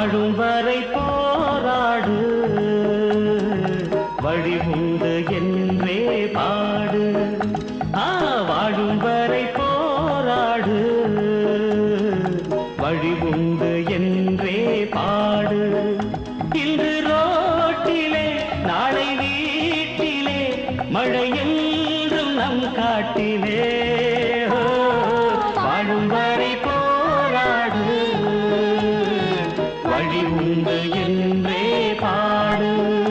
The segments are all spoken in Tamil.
வாழும் வரை போராடு வழி உண்டு என்றே பாடு ஆ வாழும் வரை போராடு வழி உண்டு என்றே பாடு இன்று ரோட்டிலே நாளை வீட்டிலே மழை என்றும் நம் காட்டிலே ஓ, வாழும் வரை போராடு வழி உண்டு என்றே பாடு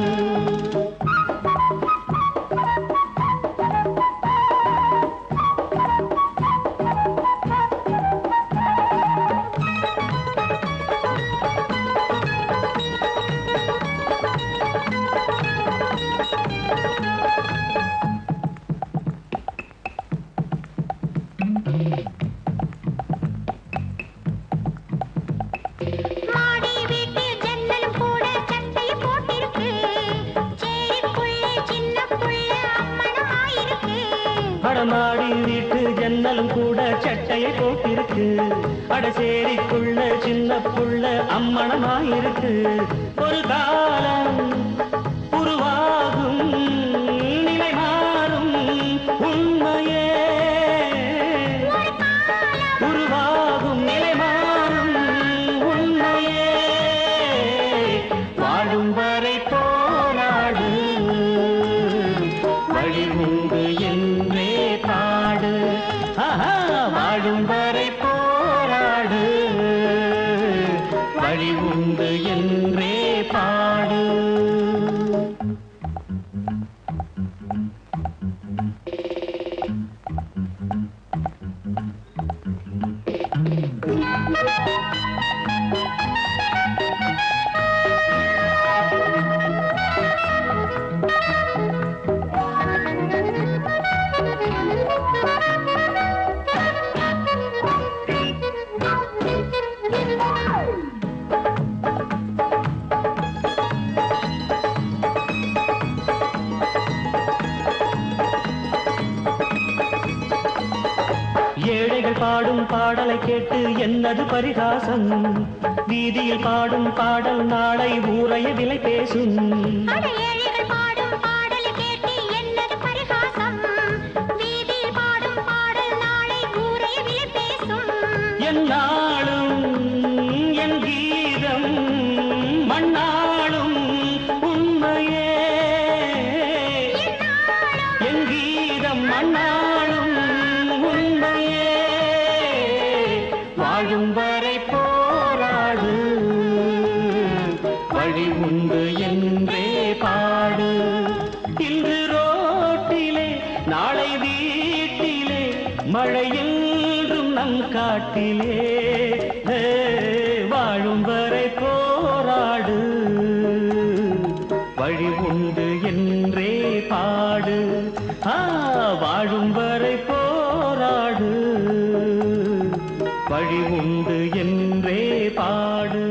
மாடி வீட்டு ஜன்னலும் கூட சட்டையை போட்டிருக்கு சேரிக்குள்ளே சின்ன புள்ள அம்மனமாயிருக்கு அடமாடி வீட்டு ஜன்னலும் கூட சட்டையை போட்டிருக்கு அடசேரிக்குள்ள சின்ன புள்ள அம்மணமாயிருக்கு ஒரு காலம் உருவாகும் நிலை மாறும் உண்மையே உருவாகும் நிலை மாறும் உண்மையே வாழும் வரை போராடு வழி உண்டு என்றே பாடு ஆஹா, வாழும் வரை போராடு வழி உண்டு என்றே பாடு ஏழைகள் பாடும் பாடலை கேட்டு என்னது பரிகாசம் வீதியில் பாடும் பாடல் நாளை ஊரைய விலை பேசும் அட ஏழைகள் பாடும் பாடலை கேட்டு என்னது பரிகாசம் வீதியில் பாடும் பாடல் நாளை ஊரே விலை பேசும் என்னாலும் என் கீதம் மண்ணாளும் உண்மையே என் கீதம் மண்ணாளும் உண்மையே வாழும் வரை போராடு வழி உண்டு என்றே பாடு இன்று ரோட்டிலே நாளை வீட்டிலே மழை என்றும் நம் காட்டிலே ஏ, வாழும் வரை போராடு வழி உண்டு என்றே பாடு ஆ வாழும் வரை போராடு வழி உண்டு என்றே பாடு